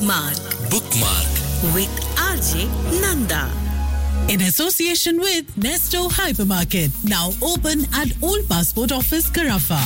Bookmark bookmark with RJ Nanda. in association with Nesto Hypermarket, now open at Old Passport Office, Carafa.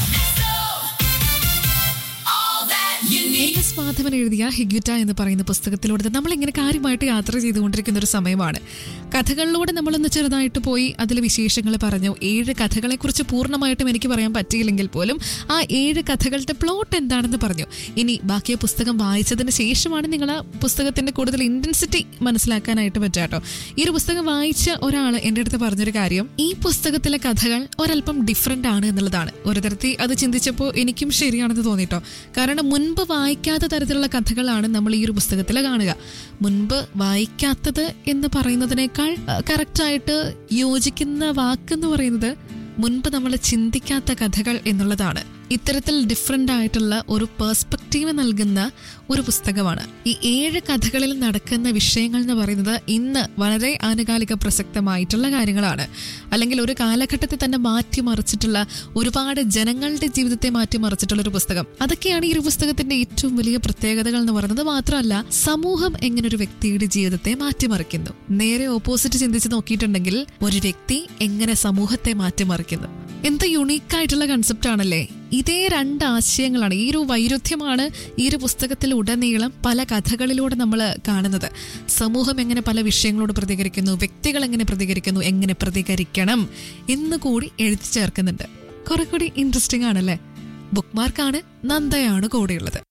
S Madhavan എഴുതിയ Higuita എന്ന് പറയുന്ന പുസ്തകത്തിലൂടെ നമ്മൾ ഇങ്ങനെ കാര്യമായിട്ട് യാത്ര ചെയ്തുകൊണ്ടിരിക്കുന്ന ഒരു സമയമാണ് കഥകളിലൂടെ നമ്മളൊന്ന് ചെറുതായിട്ട് പോയി അതിൽ വിശേഷങ്ങൾ പറഞ്ഞു ഏഴ് കഥകളെക്കുറിച്ച് പൂർണ്ണമായിട്ടും എനിക്ക് പറയാൻ പറ്റിയില്ലെങ്കിൽ പോലും ആ ഏഴ് കഥകളുടെ പ്ലോട്ട് എന്താണെന്ന് പറഞ്ഞു ഇനി ബാക്കി ആ പുസ്തകം വായിച്ചതിന് ശേഷമാണ് നിങ്ങൾ ആ പുസ്തകത്തിന്റെ കൂടുതൽ ഇന്റൻസിറ്റി മനസ്സിലാക്കാനായിട്ട് പറ്റാട്ടോ ഈ ഒരു പുസ്തകം വായിച്ച ഒരാൾ എൻ്റെ അടുത്ത് പറഞ്ഞൊരു കാര്യം ഈ പുസ്തകത്തിലെ കഥകൾ ഒരല്പം ഡിഫറെന്റ് ആണ് എന്നുള്ളതാണ് ഒരു തരത്തിൽ അത് ചിന്തിച്ചപ്പോൾ എനിക്കും ശരിയാണെന്ന് തോന്നിട്ടോ കാരണം മുൻപ് വായിക്കാത്ത തരത്തിലുള്ള കഥകളാണ് നമ്മൾ ഈ ഒരു പുസ്തകത്തിൽ കാണുക മുൻപ് വായിക്കാത്തത് എന്ന് പറയുന്നതിനേക്കാൾ കറക്റ്റായിട്ട് യോജിക്കുന്ന വാക്കെന്ന് പറയുന്നത് മുൻപ് നമ്മൾ ചിന്തിക്കാത്ത കഥകൾ എന്നുള്ളതാണ് ഇത്തരത്തിൽ ഡിഫറെൻ്റ് ആയിട്ടുള്ള ഒരു പേഴ്സ്പെക്റ്റീവ് നൽകുന്ന ഒരു പുസ്തകമാണ് ഈ ഏഴ് കഥകളിൽ നടക്കുന്ന വിഷയങ്ങൾ എന്ന് പറയുന്നത് ഇന്ന് വളരെ ആനുകാലിക പ്രസക്തമായിട്ടുള്ള കാര്യങ്ങളാണ് അല്ലെങ്കിൽ ഒരു കാലഘട്ടത്തെ തന്നെ മാറ്റിമറിച്ചിട്ടുള്ള ഒരുപാട് ജനങ്ങളുടെ ജീവിതത്തെ മാറ്റിമറിച്ചിട്ടുള്ള ഒരു പുസ്തകം അതൊക്കെയാണ് ഈ ഒരു പുസ്തകത്തിന്റെ ഏറ്റവും വലിയ പ്രത്യേകതകൾ എന്ന് പറയുന്നത് മാത്രമല്ല സമൂഹം എങ്ങനെ ഒരു വ്യക്തിയുടെ ജീവിതത്തെ മാറ്റിമറിക്കുന്നു നേരെ ഓപ്പോസിറ്റ് ചിന്തിച്ച് നോക്കിയിട്ടുണ്ടെങ്കിൽ ഒരു വ്യക്തി എങ്ങനെ സമൂഹത്തെ മാറ്റിമറിക്കുന്നു എന്ത് യുണീക്ക് ആയിട്ടുള്ള കൺസെപ്റ്റ് ആണല്ലേ ഇതേ രണ്ട് ആശയങ്ങളാണ് ഈ ഒരു വൈരുദ്ധ്യമാണ് ഈ ഒരു പുസ്തകത്തിൽ ഉടനീളം പല കഥകളിലൂടെ നമ്മൾ കാണുന്നത് സമൂഹം എങ്ങനെ പല വിഷയങ്ങളോട് പ്രതികരിക്കുന്നു വ്യക്തികൾ എങ്ങനെ പ്രതികരിക്കുന്നു എങ്ങനെ പ്രതികരിക്കണം എന്ന് കൂടി എഴുതി ചേർക്കുന്നുണ്ട് കുറെ കൂടി ഇൻട്രസ്റ്റിംഗ് ആണല്ലേ ബുക്ക് മാർക്കാണ് നന്ദയാണ് കൂടെയുള്ളത്